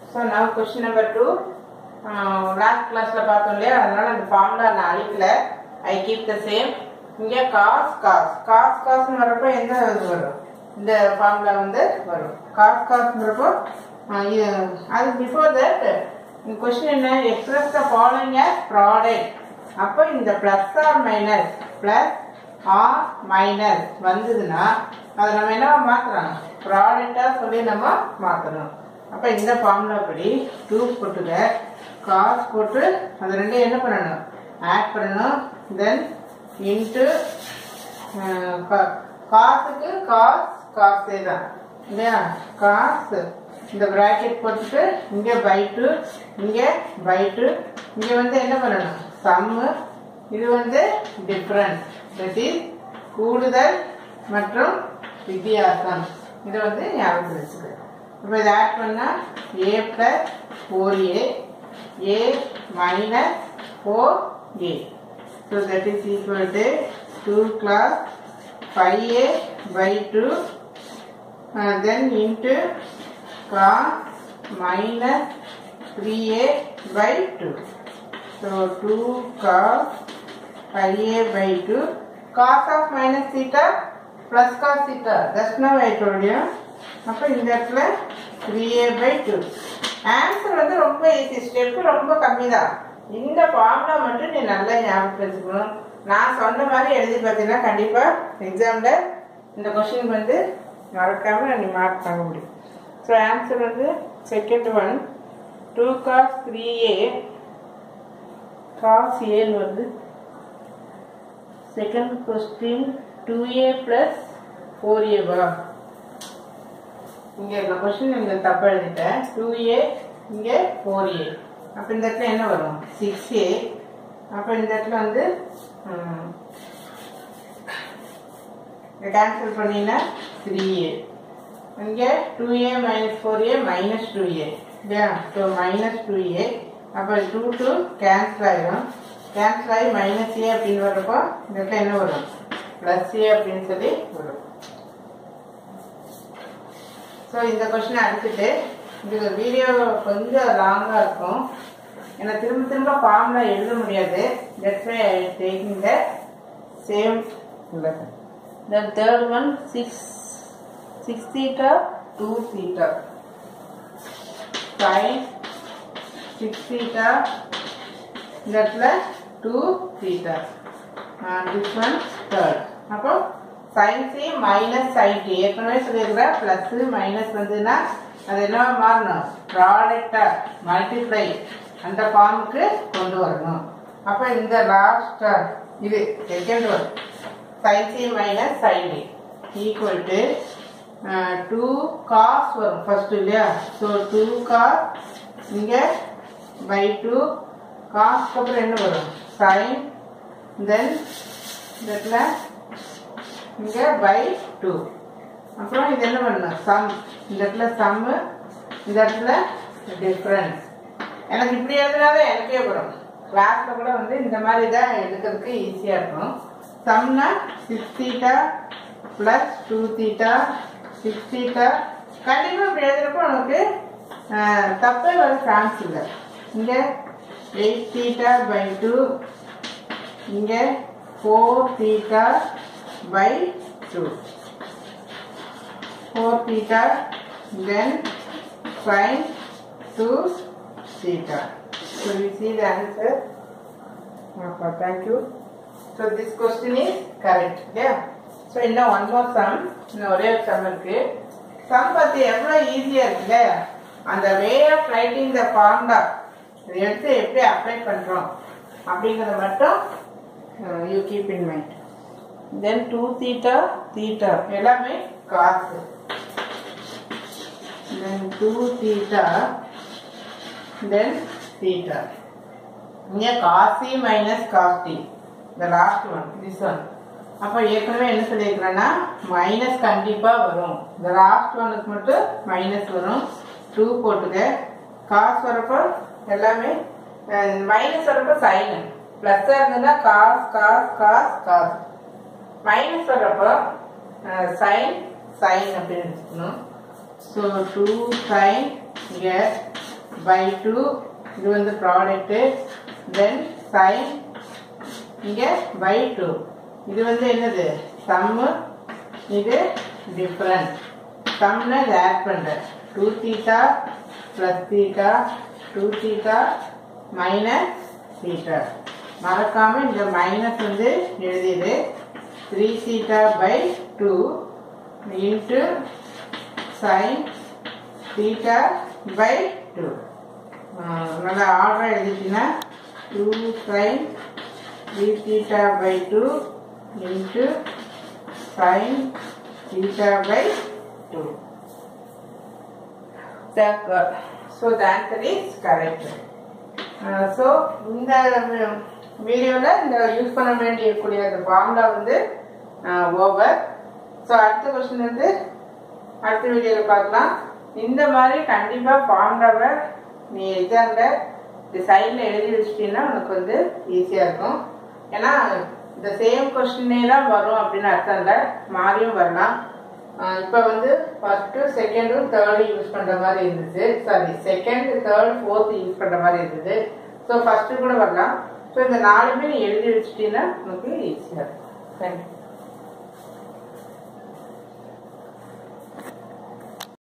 So நான் question number two last கிளாஸில் பார்த்தோம் இல்லையா அதனால அந்த ஃபார்முலா நான் அழிக்கல ஐ கீப் த சேம் இங்கே காஸ் காஸ் காஸ் காஸ்னு வரப்போ எந்த இது வரும் இந்த ஃபார்முலா வந்து வரும் காஸ் காஸ்ங்கிறப்போ அது பிஃபோர் தட் கொஸ்டின் என்ன express the following as product அப்போ இந்த plus or minus plus or minus வந்ததுன்னா அதை நம்ம என்ன மாற்றலாம் ப்ராடக்டாக சொல்லி நம்ம மாற்றணும் அப்போ இந்த ஃபார்முலா படி டூ போட்டுக்க காஸ் போட்டு அது ரெண்டும் என்ன பண்ணணும் ஆட் பண்ணணும் தென் இன்ட்டு காசுக்கு காஸ் காசே தான் இல்லையா காசு இந்த பிராக்கெட் போட்டுட்டு இங்கே பை டூ இங்கே பை டூ இங்கே வந்து என்ன பண்ணணும் சம்மு இது வந்து டிஃப்ரெண்ட் தட் இஸ் கூடுதல் மற்றும் வித்தியாசம் இதை வந்து ஞாபகம் வச்சுக்க இப்போ இதை ஆட் பண்ணால் A plus four A A minus four A so that is equal to two cos five A by two then into cos minus 3a by 2. So 2 cos 5a by 2 cos of minus theta plus cos theta. That's now I told you. அப்போ இந்த இடத்துல 3a by 2. Answer வந்து ரொம்ப easy step ரொம்ப கம்மி தான் இந்த formula மட்டும் நீ நல்லா ஞாபகம் வச்சுக்கணும் நான் சொன்ன மாதிரி எழுதி பார்த்தீங்கன்னா கண்டிப்பாக எக்ஸாமில் இந்த கொஷின் வந்து மறக்காமல் நீ மார்க் பண்ண முடியும் ஸோ ஆன்சர் வந்து second one two cos three A cos ஏன்னு வருது second question two A plus four ஏவா இங்கே இருக்க கொஸ்டின் இங்கே தப்பாக எழுதிட்டேன் டூ ஏ இங்கே ஃபோர் ஏ அப்போ இந்த இடத்துல என்ன வரும் சிக்ஸ் ஏ அப்போ இந்த இடத்துல வந்து கேன்சல் பண்ணினா த்ரீ ஏ இங்கே two A minus four A minus two A இல்லையா ஸோ மைனஸ் டூ ஏ அப்போ டூ டூ கேன்சல் ஆகிடும் கேன்சல் ஆகி மைனஸ் ஏ அப்படின்னு வர்றப்போ இந்த இடத்துல என்ன வரும் ப்ளஸ் ஏ அப்படின்னு சொல்லி வரும் ஸோ இந்த கொஷினை அடிச்சுட்டு இது வீடியோ கொஞ்சம் லாங்காக இருக்கும் ஏன்னா திரும்ப திரும்ப ஃபார்முலா எழுத முடியாது that's why I taking the same The third one, 6 6 theta, 2 theta. Sin 6 theta, that plus 2 theta. And this one third. அப்போ sin c minus sin t ஏற்கனவே சொல்லியிருக்கிறேன் ப்ளஸ் மைனஸ் வந்ததுன்னா அது என்ன மாறணும் ப்ராடக்டா மல்டிப்ளை அந்த ஃபார்முக்கு கொண்டு வரணும் அப்போ இந்த லாஸ்ட் இது second one sin c minus sin d equal to uh, 2 cos வரும் first இல்லையா so 2 cos இங்க by 2 cos அப்புறம் என்ன வரும் sin then இதுல இங்க by 2 அப்புறம் இது என்ன பண்ணணும் சம் இந்த இடத்துல சம் இந்த இடத்துல டிஃபரன்ஸ் எனக்கு இப்படி எழுதுனாலே எனக்கே வரும் கிளாஸ்ல கூட வந்து இந்த மாதிரி தான் எடுக்கிறதுக்கு ஈஸியாக இருக்கும் சம்னா six theta plus two theta six theta கண்டிப்பாக இப்படி எழுதுறப்போ உனக்கு தப்பே வர சான்ஸ் இல்லை இங்கே எயிட் தீட்டா பை டூ இங்கே four theta by two four theta then sine two theta so we see the answer Okay, thank you. So this question is correct. Yeah. So இன்னும் ஒன் மோர் சம் இன்னும் ஒரே ஒரு some இருக்கு some பத்தி எவ்வளவு ஈஸியா இருக்குல்ல அந்த way of writing the formula இதை எடுத்து எப்படி அப்ளை பண்றோம் அப்படிங்கறத மட்டும் you keep in mind then two theta theta எல்லாமே cos then two theta then theta இங்கே காசி மைனஸ் காஸ்டி இந்த லாஸ்ட் ஒன் திஸ் ஒன் அப்போ ஏற்கனவே என்ன சொல்லியிருக்கிறேன்னா மைனஸ் கண்டிப்பாக வரும் இந்த லாஸ்ட் ஒனுக்கு மட்டும் மைனஸ் வரும் டூ போட்டுக்க காசு வரப்போ எல்லாமே மைனஸ் வரப்போ சைனு ப்ளஸ்ஸாக இருந்ததுன்னா cos cos cos cos minus வரப்போ சைன் சைன் அப்படின்னு வச்சுக்கணும் ஸோ டூ சைன் இங்கே பை டூ இது வந்து ப்ராடக்ட்டு தென் சைன் இங்கே பை டூ இது வந்து என்னது சம்மு இது டிஃப்ரெண்ட் சம்மில் இதை ஆட் பண்ணுறேன் two theta plus theta two theta minus theta மறக்காமல் இந்த மைனஸ் வந்து எழுதிடு three theta by two into sine theta by two நல்லா ஆர்டர் எழுதிட்டீங்கன்னா two sine three theta by two into sine theta by 2. The, so the answer is correct. Uh, so இந்த வீடியோவில் இந்த use பண்ண வேண்டியக்கூடிய அந்த ஃபார்முலா வந்து ஓவர் ஸோ அடுத்த question வந்து அடுத்த வீடியோவில் பார்க்கலாம் இந்த மாதிரி கண்டிப்பாக ஃபார்முலாவை நீ எக்ஸாமில் சைடில் எழுதி வச்சிட்டீங்கன்னா உனக்கு வந்து ஈஸியாக இருக்கும் ஏன்னா இந்த சேம் கொஸ்டினே தான் வரும் அப்படின்னு அர்த்தம் இல்லை மாறியும் வரலாம் இப்போ வந்து ஃபஸ்ட்டு செகண்டும் தேர்டும் யூஸ் பண்ணுற மாதிரி இருந்துச்சு sorry second third fourth use பண்ணுற மாதிரி இருந்தது ஸோ ஃபஸ்ட்டு கூட வரலாம் ஸோ இந்த நாலுமே நீ எழுதி வச்சிட்டீங்கன்னா உனக்கு ஈஸியாக இருக்கும் தேங்க்யூ